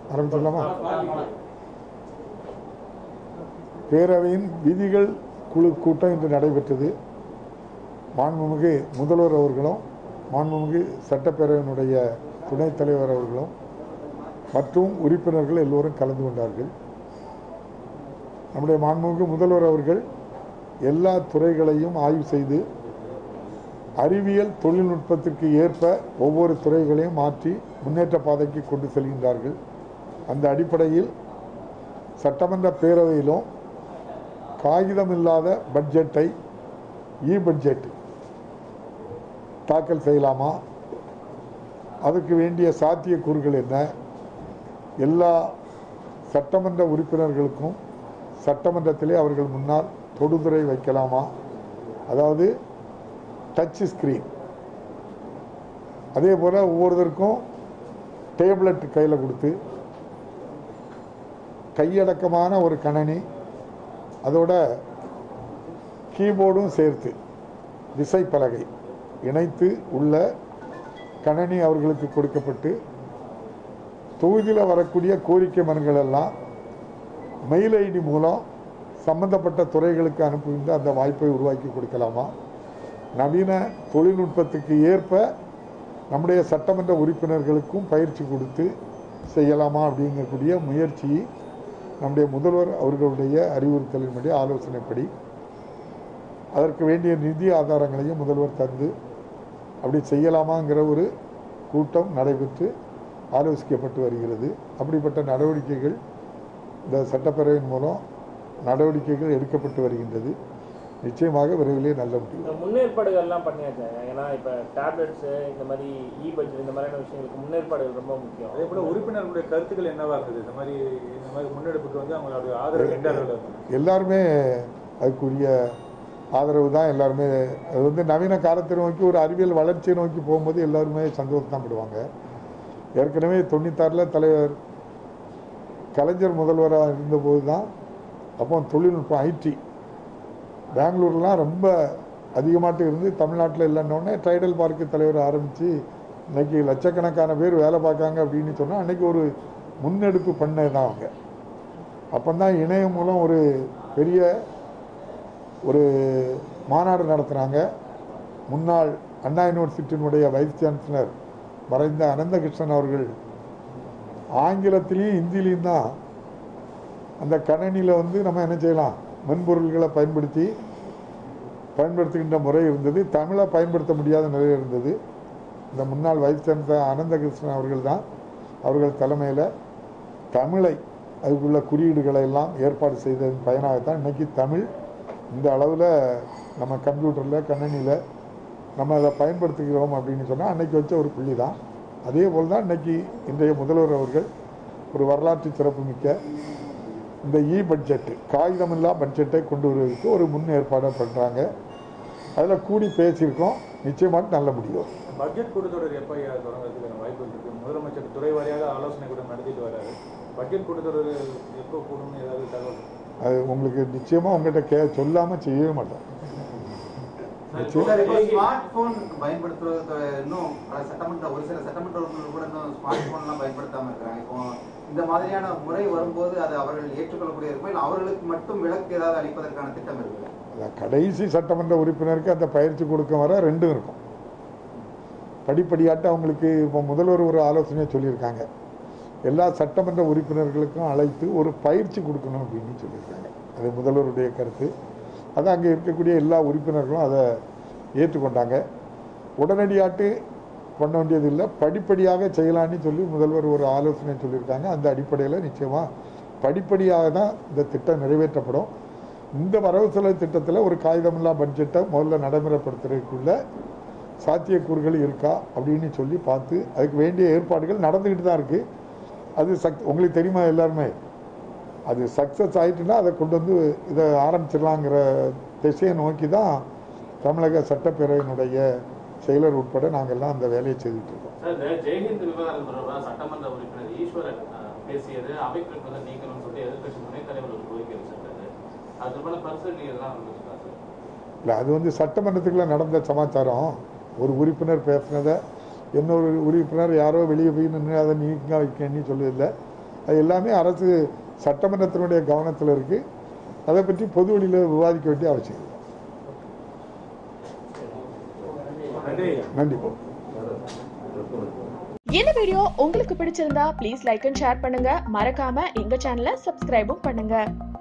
ஆரம்பிச்சிடலாமா பேரவையின் விதிகள் குழு கூட்டம் இன்று நடைபெற்றது மாண்புமிகு முதல்வர் அவர்களும் மாண்புமிகு சட்டப்பேரவையினுடைய துணைத் தலைவர் அவர்களும் மற்றும் உறுப்பினர்கள் எல்லோரும் கலந்து கொண்டார்கள் நம்முடைய மாண்புமிகு முதல்வர் அவர்கள் எல்லா துறைகளையும் ஆய்வு செய்து அறிவியல் தொழில்நுட்பத்திற்கு ஏற்ப ஒவ்வொரு துறைகளையும் மாற்றி முன்னேற்ற பாதைக்கு கொண்டு செல்கின்றார்கள் அந்த அடிப்படையில் சட்டமன்ற பேரவையிலும் காகிதம் இல்லாத பட்ஜெட்டை இ பட்ஜெட் தாக்கல் செய்யலாமா அதுக்கு வேண்டிய சாத்தியக்கூறுகள் என்ன எல்லா சட்டமன்ற உறுப்பினர்களுக்கும் சட்டமன்றத்திலே அவர்கள் முன்னால் தொடுதுரை வைக்கலாமா அதாவது டச் ஸ்கிரீன் அதே போல் ஒவ்வொருத்தருக்கும் டேப்லெட் கையில் கொடுத்து கையடக்கமான ஒரு கணனி அதோட கீபோர்டும் சேர்த்து விசைப்பலகை இணைத்து உள்ள கணனி அவர்களுக்கு கொடுக்கப்பட்டு தொகுதியில் வரக்கூடிய கோரிக்கை மனுகள் எல்லாம் மெயில் ஐடி மூலம் சம்பந்தப்பட்ட துறைகளுக்கு அனுப்புகின்ற அந்த வாய்ப்பை உருவாக்கி கொடுக்கலாமா நவீன தொழில்நுட்பத்துக்கு ஏற்ப நம்முடைய சட்டமன்ற உறுப்பினர்களுக்கும் பயிற்சி கொடுத்து செய்யலாமா அப்படிங்கக்கூடிய முயற்சியை நம்முடைய முதல்வர் அவர்களுடைய அறிவுறுத்தலின்படி ஆலோசனைப்படி அதற்கு வேண்டிய நிதி ஆதாரங்களையும் முதல்வர் தந்து அப்படி செய்யலாமாங்கிற ஒரு கூட்டம் நடைபெற்று ஆலோசிக்கப்பட்டு வருகிறது அப்படிப்பட்ட நடவடிக்கைகள் இந்த சட்டப்பேரவையின் மூலம் நடவடிக்கைகள் எடுக்கப்பட்டு வருகின்றது நிச்சயமாக விரைவிலே நல்ல முடியும் இந்த முன்னேற்பாடுகள்லாம் பண்ணியாச்சு ஏன்னா இப்போ டேப்லெட்ஸு இந்த மாதிரி இ பட்ஜெட் இந்த மாதிரியான விஷயங்களுக்கு முன்னேற்பாடுகள் ரொம்ப முக்கியம் அதே போல உறுப்பினர்களுடைய கருத்துக்கள் என்னவா இருக்குது இந்த மாதிரி இந்த மாதிரி முன்னெடுப்புக்கு வந்து அவங்களுடைய ஆதரவு எந்த அளவில் இருக்கு எல்லாருமே அதுக்குரிய ஆதரவு தான் எல்லாருமே அது வந்து நவீன காலத்தை நோக்கி ஒரு அறிவியல் வளர்ச்சியை நோக்கி போகும்போது எல்லாருமே சந்தோஷம் தான் படுவாங்க ஏற்கனவே தொண்ணூத்தாறில் தலைவர் கலைஞர் முதல்வராக இருந்தபோது தான் அப்போ தொழில்நுட்பம் ஐடி பெங்களூர்லாம் ரொம்ப அதிகமாட்டு இருந்து தமிழ்நாட்டில் இல்லைன்னொடனே டைடல் பார்க்கு தலைவர் ஆரம்பித்து இன்னைக்கு லட்சக்கணக்கான பேர் வேலை பார்க்காங்க அப்படின்னு சொன்னால் அன்னைக்கு ஒரு முன்னெடுப்பு பண்ணது தான் அவங்க அப்போ தான் இணையம் மூலம் ஒரு பெரிய ஒரு மாநாடு நடத்துனாங்க முன்னாள் அண்ணா யூனிவர்சிட்டியினுடைய வைஸ் சான்சலர் மறைந்த அனந்தகிருஷ்ணன் அவர்கள் ஆங்கிலத்திலையும் ஹிந்திலையும் தான் அந்த கணனியில் வந்து நம்ம என்ன செய்யலாம் மென்பொருள்களை பயன்படுத்தி பயன்படுத்துகின்ற முறை இருந்தது தமிழை பயன்படுத்த முடியாத நிலை இருந்தது இந்த முன்னாள் வைஸ் சான்சலர் அனந்தகிருஷ்ணன் அவர்கள் தான் அவர்கள் தலைமையில் தமிழை அதுக்குள்ள குறியீடுகளை எல்லாம் ஏற்பாடு செய்ததன் பயனாகத்தான் இன்னைக்கு தமிழ் இந்த அளவில் நம்ம கம்ப்யூட்டரில் கணினியில் நம்ம அதை பயன்படுத்துகிறோம் அப்படின்னு சொன்னால் அன்னைக்கு வச்ச ஒரு புள்ளி தான் அதே போல் தான் இன்னைக்கு இன்றைய முதல்வர் அவர்கள் ஒரு வரலாற்று சிறப்புமிக்க இந்த இ பட்ஜெட்டு காகிதமில்லா பட்ஜெட்டை கொண்டு வருவதற்கு ஒரு முன் ஏற்பாடை பண்ணுறாங்க அதில் கூடி பேசியிருக்கோம் நிச்சயமாக நல்ல முடியும் பட்ஜெட் கூட்டத்தொடர் எப்போ ஐயா தொடங்குறதுக்கான வாய்ப்பு இருக்கு முதலமைச்சர் துறை வாரியாக ஆலோசனை கூட நடத்திட்டு வராரு பட்ஜெட் கூட்டத்தொடர் எப்போ கூடும்னு ஏதாவது தகவல் அது உங்களுக்கு நிச்சயமாக உங்கள்கிட்ட கே சொல்லாமல் செய்யவே மாட்டோம் நிச்சயம் சார் இப்போ ஸ்மார்ட் போன் பயன்படுத்துறது இன்னும் பல சட்டமன்ற ஒரு சில சட்டமன்ற உறுப்பினர்கள் கூட இன்னும் ஸ்மார்ட் போன்லாம் பயன்படுத்தாம இருக்காங்க இப்போ இந்த மாதிரியான முறை வரும்போது அது அவர்கள் ஏற்றுக்கொள்ளக்கூடிய இருக்கும் இல்லை அவர்களுக்கு மட்டும் விலக்கு ஏதாவது அளிப்பதற்கான திட்டம் இருக்கு அதான் கடைசி சட்டமன்ற உறுப்பினருக்கு அந்த பயிற்சி கொடுக்க வர ரெண்டும் இருக்கும் படிப்படியாட்டு அவங்களுக்கு இப்போ முதல்வர் ஒரு ஆலோசனையை சொல்லியிருக்காங்க எல்லா சட்டமன்ற உறுப்பினர்களுக்கும் அழைத்து ஒரு பயிற்சி கொடுக்கணும் அப்படின்னு சொல்லியிருக்காங்க அது முதல்வருடைய கருத்து அது அங்கே இருக்கக்கூடிய எல்லா உறுப்பினர்களும் அதை ஏற்றுக்கொண்டாங்க உடனடியாட்டு பண்ண வேண்டியது இல்லை படிப்படியாக செய்யலான்னு சொல்லி முதல்வர் ஒரு ஆலோசனை சொல்லியிருக்காங்க அந்த அடிப்படையில் நிச்சயமாக படிப்படியாக தான் இந்த திட்டம் நிறைவேற்றப்படும் இந்த வரவு செலவு திட்டத்தில் ஒரு காகிதமில்லா பட்ஜெட்டை முதல்ல நடைமுறைப்படுத்துறதுக்குள்ள சாத்தியக்கூறுகள் இருக்கா அப்படின்னு சொல்லி பார்த்து அதுக்கு வேண்டிய ஏற்பாடுகள் நடந்துக்கிட்டு தான் இருக்குது அது சக் உங்களுக்கு தெரியுமா எல்லாருமே அது சக்ஸஸ் ஆயிட்டுன்னா அதை கொண்டு வந்து இதை ஆரம்பிச்சிடலாங்கிற திசையை நோக்கி தான் தமிழக சட்டப்பேரவையினுடைய செயலர் உட்பட நாங்கள்லாம் அந்த வேலையை செய்துட்டு இருக்கோம் சார் இந்த ஜெயஹிந்த் விவகாரம் தொடர்பாக சட்டமன்ற உறுப்பினர் ஈஸ்வரன் அஹ், பேசியது அவைக்கு நீக்கணும்னு சொல்லி எதிர்க்கட்சி துணைத் தலைவர் ஒரு கோரிக்கை வச்சிருக்காரு அது தொடர்பான பரிசீலனை எல்லாம் வந்துருக்கா சார் இல்லை அது வந்து சட்டமன்றத்துக்குள்ள நடந்த சமாச்சாரம் ஒரு உறுப்பினர் பேசுனதை இன்னொரு உறுப்பினர் யாரோ வெளியே போய் நின்று அதை நீக்க வைக்கணும்னு சொல்லுதில்லை அது எல்லாமே அரசு சட்டமன்றத்தினுடைய கவனத்தில் இருக்குது அதை பற்றி பொது வெளியில் விவாதிக்க வேண்டிய அவசியம் இல்லை நன்றி நன்றி போதும் இந்த வீடியோ உங்களுக்கு பிடிச்சிருந்தா ப்ளீஸ் லைக் அண்ட் ஷேர் பண்ணுங்க மறக்காம எங்க சேனலை சப்ஸ்கிரைபும் பண்ணுங்க